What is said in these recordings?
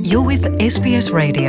You're with SBS Radio.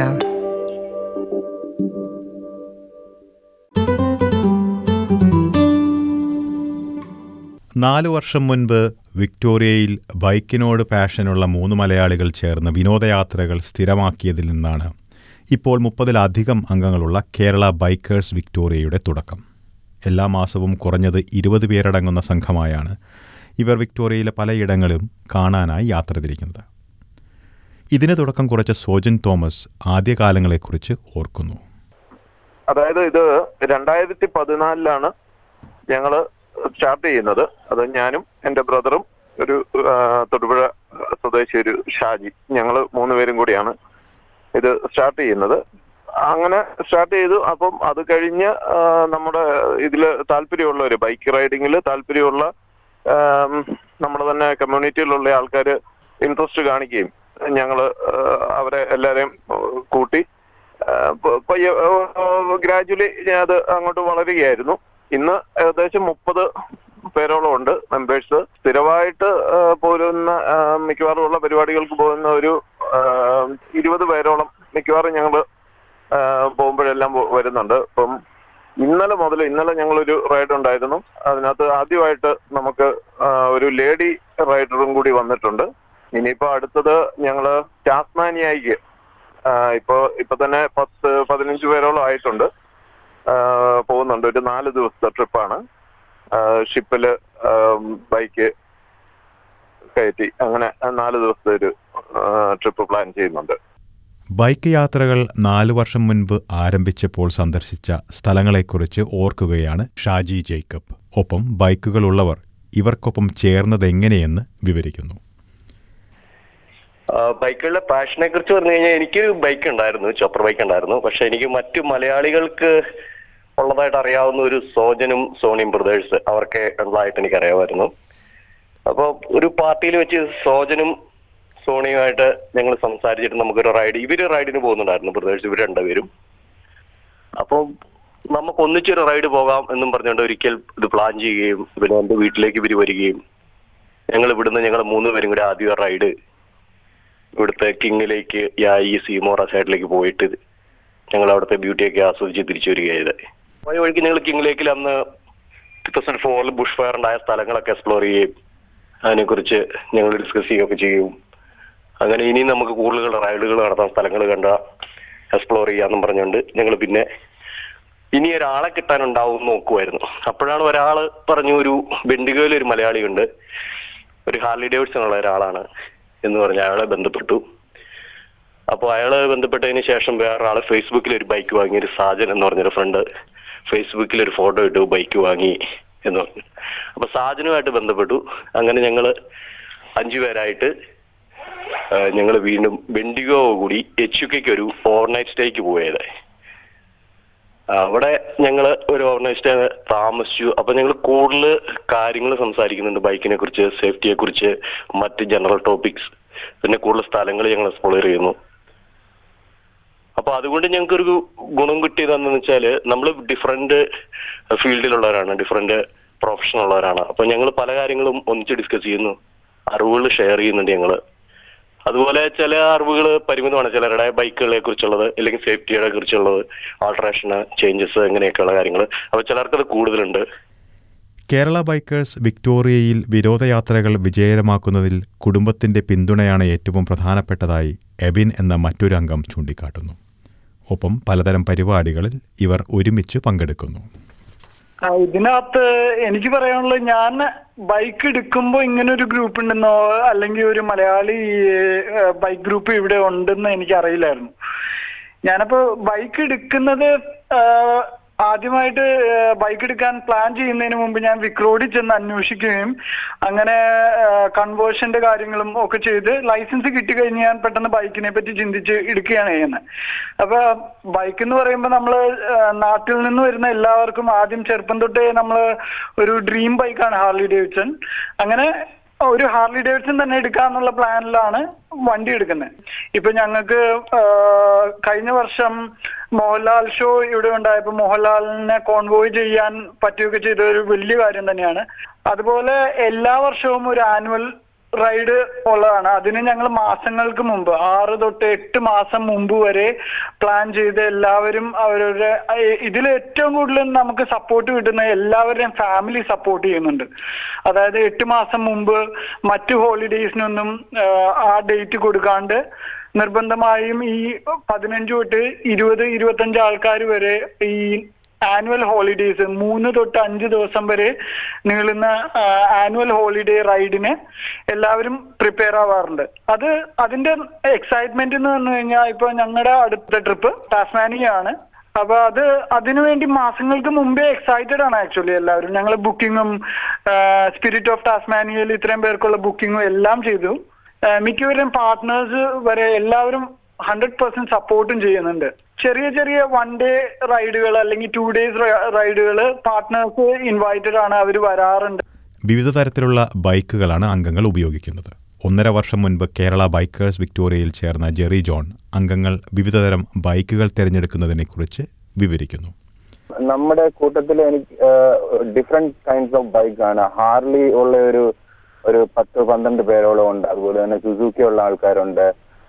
നാലു വർഷം മുൻപ് വിക്ടോറിയയിൽ ബൈക്കിനോട് പാഷനുള്ള മൂന്ന് മലയാളികൾ ചേർന്ന് വിനോദയാത്രകൾ സ്ഥിരമാക്കിയതിൽ നിന്നാണ് ഇപ്പോൾ മുപ്പതിലധികം അംഗങ്ങളുള്ള കേരള ബൈക്കേഴ്സ് വിക്ടോറിയയുടെ തുടക്കം എല്ലാ മാസവും കുറഞ്ഞത് ഇരുപത് പേരടങ്ങുന്ന സംഘമായാണ് ഇവർ വിക്ടോറിയയിലെ പലയിടങ്ങളും കാണാനായി യാത്ര തിരിക്കുന്നത് ഇതിന് തുടക്കം കുറിച്ച സോജൻ തോമസ് ആദ്യകാലങ്ങളെക്കുറിച്ച് ഓർക്കുന്നു അതായത് ഇത് രണ്ടായിരത്തി പതിനാലിലാണ് ഞങ്ങള് സ്റ്റാർട്ട് ചെയ്യുന്നത് അത് ഞാനും എന്റെ ബ്രദറും ഒരു ആ, തൊടുപുഴ സ്വദേശി ഒരു ഷാജി ഞങ്ങള് മൂന്നുപേരും കൂടിയാണ് ഇത് സ്റ്റാർട്ട് ചെയ്യുന്നത് അങ്ങനെ സ്റ്റാർട്ട് ചെയ്തു അപ്പം അത് കഴിഞ്ഞ് ആ, നമ്മുടെ ഇതില് താല്പര്യമുള്ളവർ ബൈക്ക് റൈഡിങ്ങിൽ താല്പര്യമുള്ള ആം, നമ്മുടെ തന്നെ കമ്മ്യൂണിറ്റിയിലുള്ള ആൾക്കാർ ഇൻട്രസ്റ്റ് കാണിക്കുകയും ഞങ്ങള് ആ, അവരെ എല്ലാരെയും ആ, കൂട്ടി പയ്യെ ഗ്രാജുവലി അത് അങ്ങോട്ട് വളരുകയായിരുന്നു ഇന്ന് ഏകദേശം മുപ്പത് പേരോളം ഉണ്ട് മെമ്പേഴ്സ് സ്ഥിരമായിട്ട് ആ, പോരുന്ന ആ, മിക്കവാറും ഉള്ള പരിപാടികൾക്ക് പോകുന്ന ഒരു ആ, ഇരുപത് പേരോളം മിക്കവാറും ഞങ്ങൾ പോകുമ്പോഴെല്ലാം പോ- വരുന്നുണ്ട് അപ്പം ഇന്നലെ മുതൽ ഇന്നലെ ഞങ്ങളൊരു റൈഡ് ഉണ്ടായിരുന്നു അതിനകത്ത് ആദ്യമായിട്ട് നമുക്ക് ആ, ഒരു ലേഡി റൈഡറും കൂടി വന്നിട്ടുണ്ട് ഇനിയിപ്പോ അടുത്തത് ഞങ്ങള് ടാസ്മാനിയായിക്ക് ആ, ഇപ്പൊ ഇപ്പൊ തന്നെ പത്ത് പതിനഞ്ച് പേരോളം ആയിട്ടുണ്ട് ആ, പോകുന്നുണ്ട് ഒരു നാല് ദിവസത്തെ ട്രിപ്പാണ് ഷിപ്പില് ബൈക്ക് കയറ്റി അങ്ങനെ നാല് ദിവസത്തെ ഒരു ട്രിപ്പ് പ്ലാൻ ചെയ്യുന്നുണ്ട് ബൈക്ക് യാത്രകൾ നാലു വർഷം മുൻപ് ആരംഭിച്ചപ്പോൾ സന്ദർശിച്ച സ്ഥലങ്ങളെക്കുറിച്ച് ഓർക്കുകയാണ് ഷാജി ജേക്കബ് ഒപ്പം ബൈക്കുകളുള്ളവർ ഇവർക്കൊപ്പം ചേർന്നതെങ്ങനെയെന്ന് വിവരിക്കുന്നു ആ, ബൈക്കുകളുടെ പാഷനെ കുറിച്ച് പറഞ്ഞു കഴിഞ്ഞാൽ എനിക്ക് ബൈക്ക് ഉണ്ടായിരുന്നു ചോപ്പർ ബൈക്ക് ഉണ്ടായിരുന്നു പക്ഷെ എനിക്ക് മറ്റു മലയാളികൾക്ക് ഉള്ളതായിട്ട് അറിയാവുന്ന ഒരു സോജനും സോണിയും ബ്രദേഴ്സ് അവർക്ക് ഉള്ളതായിട്ട് എനിക്ക് അറിയാമായിരുന്നു അപ്പോൾ ഒരു പാർട്ടിയിൽ വെച്ച് സോജനും സോണിയുമായിട്ട് ഞങ്ങൾ സംസാരിച്ചിട്ട് നമുക്കൊരു റൈഡ് ഇവര് റൈഡിന് പോകുന്നുണ്ടായിരുന്നു ബ്രദേഴ്സ് ഇവർ രണ്ടുപേരും അപ്പോൾ നമുക്ക് ഒന്നിച്ചൊരു റൈഡ് പോകാം എന്നും പറഞ്ഞുകൊണ്ട് ഒരിക്കൽ ഇത് പ്ലാൻ ചെയ്യുകയും പിന്നെ എൻ്റെ വീട്ടിലേക്ക് ഇവർ വരികയും ഞങ്ങൾ ഇവിടുന്ന് ഞങ്ങൾ മൂന്ന് പേരും കൂടി ആദ്യം റൈഡ് ഇവിടുത്തെ കിങ്ങിലേക്ക് ഈ സീമോറ സൈഡിലേക്ക് പോയിട്ട് ഞങ്ങൾ അവിടുത്തെ ബ്യൂട്ടിയൊക്കെ ആസ്വദിച്ച് തിരിച്ചു വരികയായത് പോയ വഴിക്ക് ഞങ്ങൾ കിങ്ങിലേക്കിൽ അന്ന് ടു തൗസൻഡ് ഫോറിൽ ബുഷ് ഫയർ ഉണ്ടായ സ്ഥലങ്ങളൊക്കെ എക്സ്പ്ലോർ ചെയ്യുകയും അതിനെക്കുറിച്ച് ഞങ്ങൾ ഡിസ്കസ് ചെയ്യുകയൊക്കെ ചെയ്യും അങ്ങനെ ഇനി നമുക്ക് കൂടുതൽ റൈഡുകൾ നടത്താൻ സ്ഥലങ്ങൾ കണ്ട എക്സ്പ്ലോർ ചെയ്യാന്നും പറഞ്ഞുകൊണ്ട് ഞങ്ങൾ പിന്നെ ഇനി ഒരാളെ കിട്ടാനുണ്ടാവും എന്ന് നോക്കുമായിരുന്നു അപ്പോഴാണ് ഒരാള് പറഞ്ഞു ഒരു ബെൻഡിഗോയിൽ ഒരു മലയാളിയുണ്ട് ഒരു ഹാർലി ഡേവിഡ്സൺ ഉള്ള ഒരാളാണ് എന്ന് പറഞ്ഞ് അയാളെ ബന്ധപ്പെട്ടു അപ്പോൾ അയാളെ ബന്ധപ്പെട്ടതിന് ശേഷം വേറൊരാള് ഫേസ്ബുക്കിൽ ഒരു ബൈക്ക് വാങ്ങി ഒരു സാജൻ എന്ന് പറഞ്ഞൊരു ഫ്രണ്ട് ഫേസ്ബുക്കിൽ ഒരു ഫോട്ടോ ഇട്ടു ബൈക്ക് വാങ്ങി എന്ന് പറഞ്ഞു അപ്പൊ സാജനുമായിട്ട് ബന്ധപ്പെട്ടു അങ്ങനെ ഞങ്ങള് അഞ്ചു പേരായിട്ട് ഞങ്ങൾ വീണ്ടും ബെൻഡിഗോ കൂടി എച്ച് യു കെക്ക് ഒരു ഓവർനൈറ്റ് സ്റ്റേക്ക് പോയത് അവിടെ ഞങ്ങൾ ഒരു ഓവർനൈറ്റ് സ്റ്റേ താമസിച്ചു അപ്പൊ ഞങ്ങൾ കൂടുതൽ കാര്യങ്ങൾ സംസാരിക്കുന്നുണ്ട് ബൈക്കിനെ കുറിച്ച് സേഫ്റ്റിയെ കുറിച്ച് മറ്റ് ജനറൽ ടോപ്പിക്സ് പിന്നെ കൂടുതൽ സ്ഥലങ്ങൾ ഞങ്ങൾ എക്സ്പ്ലോർ ചെയ്യുന്നു അപ്പൊ അതുകൊണ്ട് ഞങ്ങൾക്ക് ഒരു ഗുണം കിട്ടിയത് എന്താണെന്ന് വെച്ചാല് നമ്മൾ ഡിഫറെന്റ് ഫീൽഡിലുള്ളവരാണ് ഡിഫറെന്റ് പ്രൊഫഷൻ ഉള്ളവരാണ് അപ്പൊ ഞങ്ങൾ പല കാര്യങ്ങളും ഒന്നിച്ച് ഡിസ്കസ് ചെയ്യുന്നു അറിവുകൾ ഷെയർ ചെയ്യുന്നുണ്ട് ഞങ്ങള് അതുപോലെ ചില അറിവുകൾ പരിമിതമാണ് ചിലരുടെ ബൈക്കുകളെ കുറിച്ചുള്ളത് അല്ലെങ്കിൽ സേഫ്റ്റിയെ കുറിച്ചുള്ളത് ആൾട്രേഷന് ചേഞ്ചസ് അങ്ങനെയൊക്കെയുള്ള കാര്യങ്ങൾ അപ്പൊ ചിലർക്ക് അത് കൂടുതലുണ്ട് കേരള ബൈക്കേഴ്സ് വിക്ടോറിയയിൽ വിനോദയാത്രകൾ വിജയകരമാക്കുന്നതിൽ കുടുംബത്തിന്റെ പിന്തുണയാണ് ഏറ്റവും പ്രധാനപ്പെട്ടതായി എബിൻ എന്ന മറ്റൊരു അംഗം ചൂണ്ടിക്കാട്ടുന്നു ഒപ്പം പലതരം പരിപാടികളിൽ ഇവർ ഒരുമിച്ച് പങ്കെടുക്കുന്നു ആ, ഇതിനകത്ത് എനിക്ക് പറയാനുള്ളത് ഞാൻ ബൈക്ക് എടുക്കുമ്പോൾ ഇങ്ങനെ ഒരു ഗ്രൂപ്പ് ഉണ്ടെന്നോ അല്ലെങ്കിൽ ഒരു മലയാളി ബൈക്ക് ഗ്രൂപ്പ് ഇവിടെ ഉണ്ടെന്ന് എനിക്ക് അറിയില്ലായിരുന്നു ഞാനപ്പോ ബൈക്ക് എടുക്കുന്നത് ആ, ആദ്യമായിട്ട് ബൈക്ക് എടുക്കാൻ പ്ലാൻ ചെയ്യുന്നതിന് മുമ്പ് ഞാൻ വിക്രോഡിൽ ചെന്ന് അന്വേഷിക്കുകയും അങ്ങനെ കൺവേർഷന്റെ കാര്യങ്ങളും ഒക്കെ ചെയ്ത് ലൈസൻസ് കിട്ടിക്കഴിഞ്ഞ് ഞാൻ പെട്ടെന്ന് ബൈക്കിനെ പറ്റി ചിന്തിച്ച് എടുക്കുകയാണ് ചെയ്യുന്നത് അപ്പൊ ബൈക്ക് എന്ന് പറയുമ്പോൾ നമ്മള് ആ, നാട്ടിൽ നിന്ന് വരുന്ന എല്ലാവർക്കും ആദ്യം ചെറുപ്പം തൊട്ടേ നമ്മള് ഒരു ഡ്രീം ബൈക്കാണ് ഹാർലി ഡേവിഡ്സൺ അങ്ങനെ ഒരു ഹാർലി ഡേവിഡ്സൺ തന്നെ എടുക്കാന്നുള്ള പ്ലാനിലാണ് വണ്ടി എടുക്കുന്നത് ഇപ്പൊ ഞങ്ങൾക്ക് കഴിഞ്ഞ വർഷം മോഹൻലാൽ ഷോ ഇവിടെ ഉണ്ടായപ്പോൾ മോഹൻലാലിനെ കോൺവോയ് ചെയ്യാൻ പറ്റുകയൊക്കെ ചെയ്ത ഒരു വലിയ കാര്യം തന്നെയാണ് അതുപോലെ എല്ലാ വർഷവും ഒരു ആനുവൽ റൈഡ് ഉള്ളതാണ് അതിന് ഞങ്ങൾ മാസങ്ങൾക്ക് മുമ്പ് ആറ് തൊട്ട് എട്ട് മാസം മുമ്പ് വരെ പ്ലാൻ ചെയ്ത് എല്ലാവരും അവരുടെ ഇതിൽ ഏറ്റവും കൂടുതൽ നമുക്ക് സപ്പോർട്ട് കിട്ടുന്ന എല്ലാവരുടെയും ഫാമിലി സപ്പോർട്ട് ചെയ്യുന്നുണ്ട് അതായത് എട്ട് മാസം മുമ്പ് മറ്റു ഹോളിഡേയ്സിനൊന്നും ആ ഡേറ്റ് കൊടുക്കാണ്ട് നിർബന്ധമായും ഈ പതിനഞ്ച് തൊട്ട് ഇരുപത് ഇരുപത്തഞ്ച് ആൾക്കാർ വരെ ഈ ആനുവൽ ഹോളിഡേയ്സ് മൂന്ന് തൊട്ട് അഞ്ച് ദിവസം വരെ നീളുന്ന ആനുവൽ ഹോളിഡേ റൈഡിന് എല്ലാവരും പ്രിപ്പയർ ആവാറുണ്ട് അത് അതിന്റെ എക്സൈറ്റ്മെന്റ് എന്ന് പറഞ്ഞു കഴിഞ്ഞാൽ ഇപ്പൊ ഞങ്ങളുടെ അടുത്ത ട്രിപ്പ് ടാസ്മാനിയ ആണ് അപ്പൊ അത് അതിനുവേണ്ടി മാസങ്ങൾക്ക് മുമ്പേ എക്സൈറ്റഡ് ആണ് ആക്ച്വലി എല്ലാവരും ഞങ്ങൾ ബുക്കിങ്ങും സ്പിരിറ്റ് ഓഫ് ടാസ്മാനിയയിൽ ഇത്രയും പേർക്കുള്ള ബുക്കിങ്ങും എല്ലാം ചെയ്തു ആ, മിക്കവരും പാർട്ട്നേഴ്സ് വരെ എല്ലാവരും ഹൺഡ്രഡ് പെർസെന്റ് സപ്പോർട്ടും ചെയ്യുന്നുണ്ട് ചെറിയ ചെറിയ വൺ ഡേ റൈഡുകൾ അല്ലെങ്കിൽ ടു ഡേയ്സ് റൈഡുകൾ പാർട്ട്നേഴ്സ് ഇൻവൈറ്റഡ് ആണ് അവർ വരാറുണ്ട് വിവിധ തരത്തിലുള്ള ബൈക്കുകളാണ് അംഗങ്ങൾ ഉപയോഗിക്കുന്നത് ഒന്നര വർഷം മുൻപ് കേരള ബൈക്കേഴ്സ് വിക്ടോറിയയിൽ ചേർന്ന ജെറി ജോൺ അംഗങ്ങൾ വിവിധതരം ബൈക്കുകൾ തിരഞ്ഞെടുക്കുന്നതിനെക്കുറിച്ച് വിവരിക്കുന്നു നമ്മുടെ കൂട്ടത്തിൽ എനിക്ക് ഡിഫറെന്റ് കൈൻഡ്സ് ഓഫ് ബൈക്ക് ആണ് ഹാർലി ഉള്ള ഒരു ഒരു പത്ത് പന്ത്രണ്ട് പേരോളം ഉണ്ട് അതുപോലെ തന്നെ സുസുക്കി ഉള്ള ആൾക്കാരുണ്ട്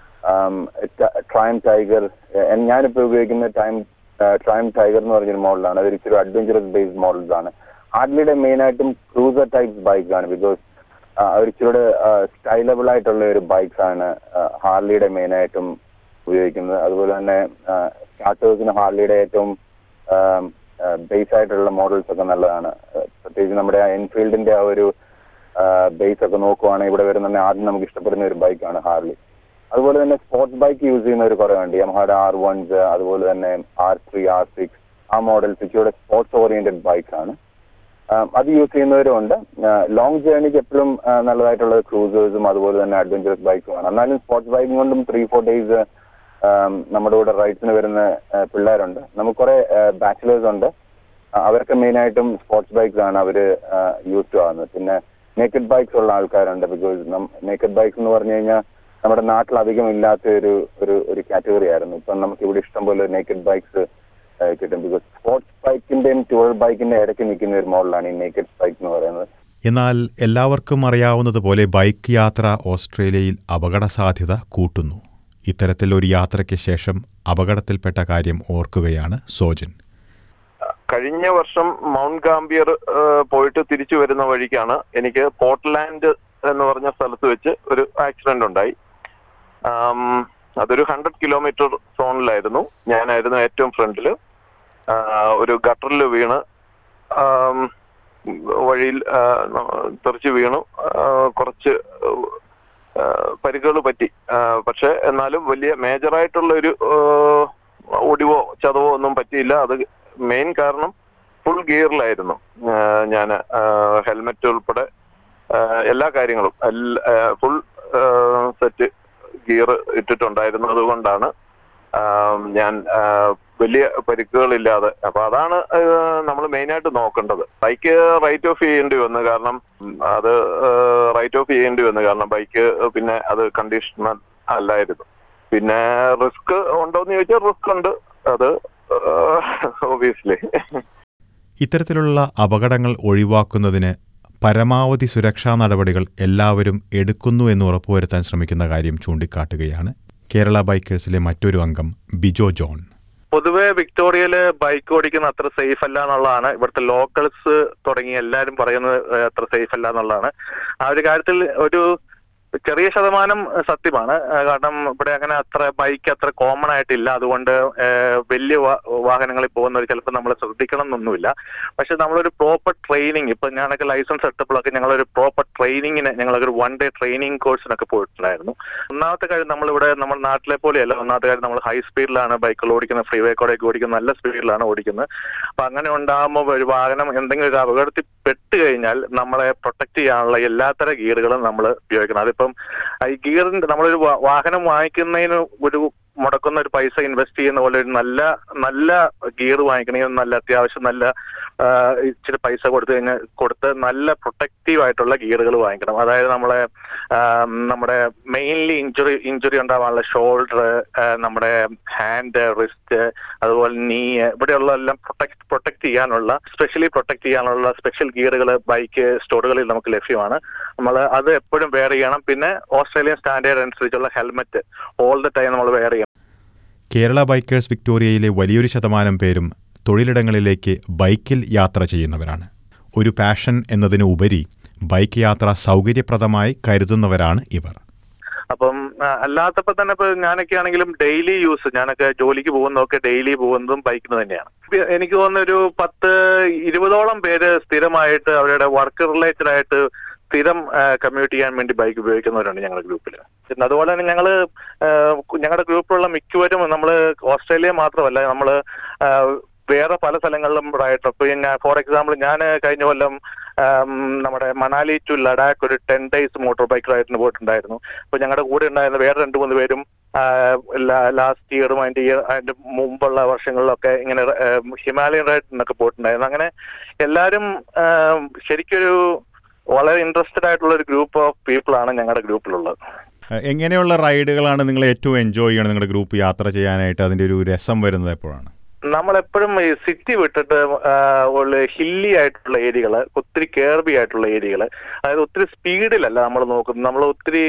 ട്രൈം ടൈഗർ ഞാനിപ്പോൾ ഉപയോഗിക്കുന്ന ടൈം ട്രൈം ടൈഗർ എന്ന് പറഞ്ഞൊരു മോഡലാണ് അതൊരു ഇച്ചിരി അഡ്വഞ്ചറസ് ബേസ്ഡ് മോഡൽസ് ആണ് ഹാർഡ്ലിയുടെ മെയിൻ ആയിട്ടും ക്രൂസർ ടൈപ്പ് ബൈക്ക് ആണ് ബിക്കോസ് ഒരു ഇച്ചിരി സ്റ്റൈലബിൾ ആയിട്ടുള്ള ഒരു ബൈക്സ് ആണ് ഹാർലിയുടെ മെയിൻ ആയിട്ടും ഉപയോഗിക്കുന്നത് അതുപോലെ തന്നെ സ്റ്റാർട്ടേഴ്സിന് ഹാർലിയുടെ ഏറ്റവും ബേസ് ആയിട്ടുള്ള മോഡൽസ് ഒക്കെ നല്ലതാണ് ആ, പ്രത്യേകിച്ച് നമ്മുടെ എൻഫീൽഡിന്റെ ആ ഒരു ബേസ് ഒക്കെ നോക്കുവാണെങ്കിൽ ഇവിടെ വരുന്ന ആദ്യം നമുക്ക് ഇഷ്ടപ്പെടുന്ന ഒരു ബൈക്കാണ് ഹാർലി അതുപോലെ തന്നെ സ്പോർട്സ് ബൈക്ക് യൂസ് ചെയ്യുന്നവർ കുറെ ഉണ്ട് യമഹയുടെ ആർ വൺസ് അതുപോലെ തന്നെ ആർ ത്രീ ആർ സിക്സ് ആ മോഡൽസ് ഇച്ചിരി സ്പോർട്സ് ഓറിയന്റഡ് ബൈക്സ് ആണ് ആം, അത് യൂസ് ചെയ്യുന്നവരും ഉണ്ട് ലോങ് ജേർണിക്ക് എപ്പോഴും നല്ലതായിട്ടുള്ള ക്രൂസേഴ്സും അതുപോലെ തന്നെ അഡ്വഞ്ചറസ് ബൈക്കുമാണ് എന്നാലും സ്പോർട്സ് ബൈക്കും കൊണ്ടും ത്രീ ഫോർ ഡേയ്സ് നമ്മുടെ കൂടെ റൈഡ്സിന് വരുന്ന ആ, പിള്ളേരുണ്ട് നമുക്ക് കുറെ ബാച്ചിലേഴ്സ് ഉണ്ട് ആ, അവർക്ക് മെയിൻ ആയിട്ടും സ്പോർട്സ് ബൈക്സ് ആണ് അവർ യൂസ് ടു ആവുന്നത് പിന്നെ നേക്കഡ് ബൈക്സ് ഉള്ള ആൾക്കാരുണ്ട് ബിക്കോസ് നേക്കഡ് ബൈക്സ് എന്ന് പറഞ്ഞു കഴിഞ്ഞാൽ നമ്മുടെ നാട്ടിൽ അധികം ഇല്ലാത്ത ഒരു ഒരു ഒരു കാറ്റഗറി ആയിരുന്നു ഇപ്പം നമുക്ക് ഇവിടെ ഇഷ്ടംപോലെ നേക്കഡ് ബൈക്സ് കിട്ടും ബിക്കോസ് സ്പോർട്സ് ബൈക്കിന്റെയും ടൂർ ബൈക്കിന്റെ ഇടയ്ക്ക് നിൽക്കുന്ന ഒരു മോഡലാണ് ഈ നേക്കഡ് ബൈക്ക് എന്ന് പറയുന്നത് എന്നാൽ എല്ലാവർക്കും അറിയാവുന്നതുപോലെ ബൈക്ക് യാത്ര ഓസ്ട്രേലിയയിൽ അപകട സാധ്യത കൂട്ടുന്നു ഇത്തരത്തിൽ ഒരു യാത്രയ്ക്ക് ശേഷം അപകടത്തിൽപ്പെട്ട കാര്യം ഓർക്കുകയാണ് സോജൻ കഴിഞ്ഞ വർഷം മൗണ്ട് ഗാംബിയർ ആ, പോയിട്ട് തിരിച്ചു വരുന്ന വഴിക്കാണ് എനിക്ക് പോർട്ട്ലാൻഡ് എന്ന് പറഞ്ഞ സ്ഥലത്ത് വെച്ച് ഒരു ആക്സിഡന്റ് ഉണ്ടായി ആം, അതൊരു ഹൺഡ്രഡ് കിലോമീറ്റർ സോണിലായിരുന്നു ഞാനായിരുന്നു ഏറ്റവും ഫ്രണ്ടില് ആ, ഒരു ഗട്ടറിൽ വീണ് ആം, വഴിയിൽ ആ, ന- തെറിച്ച് വീണു ആ, കുറച്ച് പരിക്കുകൾ പറ്റി ആ, പക്ഷെ എന്നാലും വലിയ മേജറായിട്ടുള്ള ഒരു ആ, ഒടിവോ ചതവോ ഒന്നും പറ്റിയില്ല അത് മെയിൻ കാരണം ഫുൾ ഗിയറിലായിരുന്നു ഞാൻ ഹെൽമെറ്റ് ഉൾപ്പെടെ ആ, എല്ലാ കാര്യങ്ങളും ഫുൾ സെറ്റ് ഗിയർ ഇട്ടിട്ടുണ്ടായിരുന്നത് കൊണ്ടാണ് ആ, ഞാൻ ആ, വലിയ പരിക്കുകളില്ലാതെ അപ്പൊ അതാണ് നമ്മൾ മെയിനായിട്ട് നോക്കേണ്ടത് ബൈക്ക് റൈറ്റ് ഓഫ് ചെയ്യേണ്ടി വന്നു കാരണം ഉം, അത് റൈറ്റ് ഓഫ് ചെയ്യേണ്ടി വന്നു കാരണം ബൈക്ക് പിന്നെ അത് കണ്ടീഷൻ അല്ലായിരുന്നു പിന്നെ റിസ്ക് ഉണ്ടോന്ന് ചോദിച്ചാൽ റിസ്ക് ഉണ്ട് അത് ഓബിയസ്ലി ഇത്തരത്തിലുള്ള അപകടങ്ങൾ ഒഴിവാക്കുന്നതിന് പരമാവധി സുരക്ഷാ നടപടികൾ എല്ലാവരും എടുക്കുന്നു എന്ന് ഉറപ്പുവരുത്താൻ ശ്രമിക്കുന്ന കാര്യം ചൂണ്ടിക്കാട്ടുകയാണ് കേരള ബൈക്കേഴ്സിലെ മറ്റൊരു അംഗം ബിജോ ജോൺ പൊതുവെ വിക്ടോറിയയില് ബൈക്ക് ഓടിക്കുന്ന അത്ര സേഫ് അല്ല എന്നുള്ളതാണ് ഇവിടുത്തെ ലോക്കൽസ് തുടങ്ങി എല്ലാവരും പറയുന്നത് ഏഹ്, അത്ര സേഫ് അല്ല എന്നുള്ളതാണ് ആ ഒരു കാര്യത്തിൽ ഒരു ചെറിയ ശതമാനം ഏഹ്, സത്യമാണ് ഏഹ്, കാരണം ഇവിടെ അങ്ങനെ അത്ര ബൈക്ക് അത്ര കോമൺ ആയിട്ടില്ല അതുകൊണ്ട് ഏഹ്, വലിയ വാ- വാഹനങ്ങളിൽ പോകുന്നവർ ചിലപ്പോൾ നമ്മൾ ശ്രദ്ധിക്കണം എന്നൊന്നുമില്ല പക്ഷെ നമ്മളൊരു പ്രോപ്പർ ട്രെയിനിങ് ഇപ്പൊ ഞാനൊക്കെ ലൈസൻസ് എടുത്തപ്പോഴൊക്കെ ഞങ്ങളൊരു പ്രോപ്പർ ട്രെയിനിങ്ങിന് ഞങ്ങളൊരു വൺ ഡേ ട്രെയിനിങ് കോഴ്സിനൊക്കെ പോയിട്ടുണ്ടായിരുന്നു ഒന്നാമത്തെ കാര്യം നമ്മളിവിടെ നമ്മുടെ നാട്ടിലെ പോലെയല്ല ഒന്നാമത്തെ കാര്യം നമ്മൾ ഹൈ സ്പീഡിലാണ് ബൈക്കുകൾ ഓടിക്കുന്നത് ഫ്രീ വേ കൂടെ ഓടിക്കുന്നത് നല്ല സ്പീഡിലാണ് ഓടിക്കുന്നത് അപ്പൊ അങ്ങനെ ഉണ്ടാകുമ്പോൾ ഒരു വാഹനം എന്തെങ്കിലും ഒരു അപകടത്തിൽ പെട്ട് കഴിഞ്ഞാൽ നമ്മളെ പ്രൊട്ടക്ട് ചെയ്യാനുള്ള എല്ലാത്തര ഗിയറുകളും നമ്മൾ ഉപയോഗിക്കണം അതിപ്പം ഈ ഗിയറിന്റെ നമ്മളൊരു വാ- വാഹനം വാങ്ങിക്കുന്നതിന് ഒരു മുടക്കുന്ന ഒരു പൈസ ഇൻവെസ്റ്റ് ചെയ്യുന്ന പോലെ ഒരു നല്ല നല്ല ഗിയർ വാങ്ങിക്കണമെങ്കിൽ നല്ല അത്യാവശ്യം നല്ല ആ, ഇച്ചിരി പൈസ കൊടുത്തു കഴിഞ്ഞാൽ കൊടുത്ത് നല്ല പ്രൊട്ടക്റ്റീവ് ആയിട്ടുള്ള ഗിയറുകൾ വാങ്ങിക്കണം അതായത് നമ്മളെ ആ, നമ്മുടെ മെയിൻലി ഇഞ്ചുറി ഇഞ്ചുറി ഉണ്ടാവാനുള്ള ഷോൾഡർ നമ്മുടെ ഹാൻഡ് റിസ്റ്റ് അതുപോലെ നീ ഇവിടെയുള്ള എല്ലാം പ്രൊട്ടക്ട് പ്രൊട്ടക്ട് ചെയ്യാനുള്ള സ്പെഷ്യലി പ്രൊട്ടക്ട് ചെയ്യാനുള്ള സ്പെഷ്യൽ ഗിയറുകൾ ബൈക്ക് സ്റ്റോറുകളിൽ നമുക്ക് ലഭ്യമാണ് നമ്മൾ അത് എപ്പോഴും വെയർ ചെയ്യണം പിന്നെ ഓസ്ട്രേലിയൻ സ്റ്റാൻഡേർഡ് അനുസരിച്ചുള്ള ഹെൽമെറ്റ് ഓൾ ദ ടൈം നമ്മൾ വെയർ ചെയ്യണം കേരള ബൈക്കേഴ്സ് വിക്ടോറിയയിലെ വലിയൊരു ശതമാനം പേരും തൊഴിലിടങ്ങളിലേക്ക് ബൈക്കിൽ യാത്ര ചെയ്യുന്നവരാണ് ഒരു പാഷൻ എന്നതിന് ഉപരി ബൈക്ക് യാത്ര സൗകര്യപ്രദമായി കരുതുന്നവരാണ് ഇവർ അപ്പം ആ, അല്ലാത്തപ്പോ തന്നെ ഇപ്പൊ ഞാനൊക്കെ ആണെങ്കിലും ഡെയിലി യൂസ് ഞാനൊക്കെ ജോലിക്ക് പോകുന്നതൊക്കെ ഡെയിലി പോകുന്നതും ബൈക്കിന് തന്നെയാണ് ഇപ്പൊ എനിക്ക് തോന്നുന്ന ഒരു പത്ത് ഇരുപതോളം പേര് സ്ഥിരമായിട്ട് അവരുടെ വർക്ക് റിലേറ്റഡ് ആയിട്ട് സ്ഥിരം കമ്മ്യൂട്ട് ചെയ്യാൻ വേണ്ടി ബൈക്ക് ഉപയോഗിക്കുന്നവരുണ്ട് ഞങ്ങളുടെ ഗ്രൂപ്പിൽ പിന്നെ അതുപോലെ തന്നെ ഞങ്ങള് ആ, ഞങ്ങളുടെ ഗ്രൂപ്പിലുള്ള മിക്കവരും നമ്മൾ ഓസ്ട്രേലിയ മാത്രമല്ല നമ്മൾ വേറെ പല സ്ഥലങ്ങളിലും റൈഡ് ഇപ്പൊ ഞാൻ ഫോർ എക്സാമ്പിൾ ഞാൻ കഴിഞ്ഞ കൊല്ലം ആം, നമ്മുടെ മണാലി ടു ലഡാക്ക് ഒരു ടെൻ ഡേയ്സ് മോട്ടോർ ബൈക്ക് റൈഡിന് പോയിട്ടുണ്ടായിരുന്നു അപ്പൊ ഞങ്ങളുടെ കൂടെ ഉണ്ടായിരുന്ന വേറെ രണ്ട് മൂന്ന് പേരും ലാസ്റ്റ് ഇയറും അതിന്റെ ഇയർ അതിന്റെ മുമ്പുള്ള വർഷങ്ങളിലൊക്കെ ഇങ്ങനെ ആം, ഹിമാലയൻ റൈഡിനൊക്കെ പോയിട്ടുണ്ടായിരുന്നു അങ്ങനെ എല്ലാവരും ആം, ശരിക്കൊരു വളരെ ഇൻട്രസ്റ്റഡ് ആയിട്ടുള്ള ഒരു ഗ്രൂപ്പ് ഓഫ് പീപ്പിൾ ആണ് ഞങ്ങളുടെ ഗ്രൂപ്പിലുള്ളത് എ- എങ്ങനെയുള്ള റൈഡുകളാണ് നിങ്ങൾ ഏറ്റവും എൻജോയ് ചെയ്യണം നിങ്ങളുടെ ഗ്രൂപ്പ് യാത്ര ചെയ്യാനായിട്ട് അതിൻ്റെ ഒരു രസം വരുന്നത് എപ്പോഴാണ് നമ്മളെപ്പോഴും ഈ സിറ്റി വിട്ടിട്ട് ആ, ഉള്ള ഹില്ലി ആയിട്ടുള്ള ഏരിയകൾ ഒത്തിരി കേർബി ആയിട്ടുള്ള ഏരിയകൾ അതായത് ഒത്തിരി സ്പീഡിലല്ല നമ്മൾ നോക്കുന്നത് നമ്മൾ ഒത്തിരി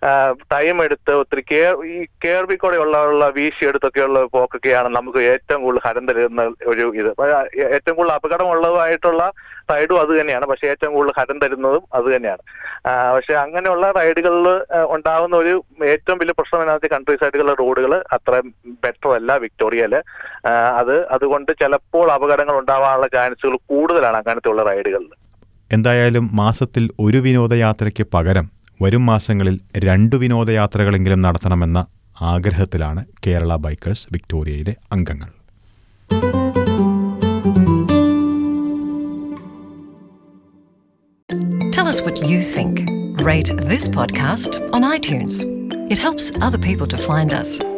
ടൈം എടുത്ത് ഒത്തിരി കെയർ ഈ കേർബി കൂടെ ഉള്ള ഉള്ള വീശി എടുത്തൊക്കെയുള്ള പോക്കൊക്കെയാണ് നമുക്ക് ഏറ്റവും കൂടുതൽ ഹരം തരുന്ന ഒരു ഇത് അപ്പൊ, ആ, ഏറ്റവും കൂടുതൽ അപകടമുള്ളതായിട്ടുള്ള റൈഡും അത് തന്നെയാണ് പക്ഷെ ഏറ്റവും കൂടുതൽ ഹരം തരുന്നതും അത് തന്നെയാണ് ആ, പക്ഷെ അങ്ങനെയുള്ള റൈഡുകളിൽ ഉണ്ടാകുന്ന ഒരു ഏറ്റവും വലിയ പ്രശ്നം അതിനകത്ത് കൺട്രി സൈഡുകളുടെ റോഡുകൾ അത്ര ബെറ്റർ അല്ല വിക്ടോറിയയില് ആ, അത് അതുകൊണ്ട് ചിലപ്പോൾ അപകടങ്ങൾ ഉണ്ടാവാനുള്ള ചാൻസുകൾ കൂടുതലാണ് അങ്ങനത്തെയുള്ള റൈഡുകളിൽ എന്തായാലും മാസത്തിൽ ഒരു വിനോദയാത്രയ്ക്ക് പകരം വരും മാസങ്ങളിൽ രണ്ട് വിനോദയാത്രകളെങ്കിലും നടത്തണമെന്ന ആഗ്രഹത്തിലാണ് കേരള ബൈക്കേഴ്സ് വിക്ടോറിയയിലെ അംഗങ്ങൾ Tell us what you think. Rate this podcast on iTunes. It helps other people to find us.